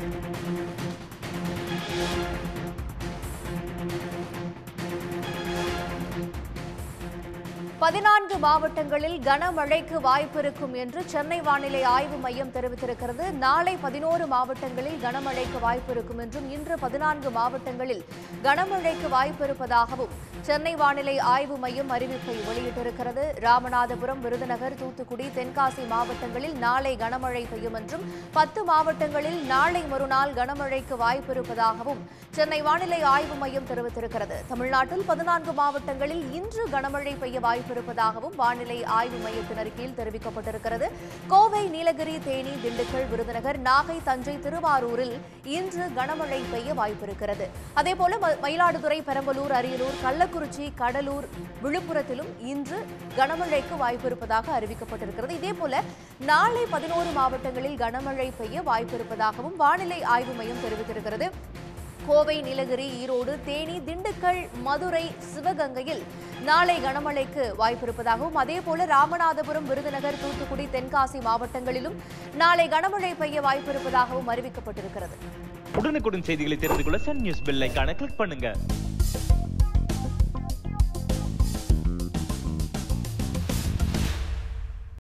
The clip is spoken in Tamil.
பதினான்கு மாவட்டங்களில் கனமழைக்கு வாய்ப்பு இருக்கும் என்று சென்னை வானிலை ஆய்வு மையம் தெரிவித்திருக்கிறது நாளை பதினோரு மாவட்டங்களில் கனமழைக்கு வாய்ப்பு இருக்கும் என்றும் இன்று பதினான்கு மாவட்டங்களில் கனமழைக்கு வாய்ப்பு இருப்பதாகவும் சென்னை வானிலை ஆய்வு மையம் அறிவிப்பை வெளியிட்டிருக்கிறது ராமநாதபுரம் விருதுநகர் தூத்துக்குடி தென்காசி மாவட்டங்களில் நாளை கனமழை பெய்யும் என்றும் பத்து மாவட்டங்களில் நாளை மறுநாள் கனமழைக்கு வாய்ப்பு இருப்பதாகவும் சென்னை வானிலை ஆய்வு மையம் தெரிவித்திருக்கிறது தமிழ்நாட்டில் பதினான்கு மாவட்டங்களில் இன்று கனமழை பெய்ய வாய்ப்பு இருப்பதாகவும் வானிலை ஆய்வு மையத்தின் அறிக்கையில் தெரிவிக்கப்பட்டிருக்கிறது கோவை நீலகிரி தேனி திண்டுக்கல் விருதுநகர் நாகை தஞ்சை திருவாரூரில் இன்று கனமழை பெய்ய வாய்ப்பிருக்கிறது அதேபோல ம- மயிலாடுதுறை பெரம்பலூர் அரியலூர் கள்ளக்குறிச்சி கடலூர் விழுப்புரத்திலும் இன்று கனமழைக்கு வாய்ப்பு இருப்பதாக அறிவிக்கப்பட்டிருக்கிறது இதேபோல நாளை பதினோரு மாவட்டங்களில் கனமழை பெய்ய வாய்ப்பு இருப்பதாகவும் வானிலை ஆய்வு மையம் தெரிவித்திருக்கிறது கோவை நீலகிரி ஈரோடு தேனி திண்டுக்கல் மதுரை சிவகங்கையில் நாளை கனமழைக்கு வாய்ப்பிருப்பதாகவும் அதேபோல ராமநாதபுரம் விருதுநகர் தூத்துக்குடி தென்காசி மாவட்டங்களிலும் நாளை கனமழை பெய்ய வாய்ப்பிருப்பதாகவும் அறிவிக்கப்பட்டிருக்கிறது உடனுக்குடன் செய்திகளை தெரிந்து கொள்ள சன் நியூஸ் பெல் ஐகானை கிளிக் பண்ணுங்க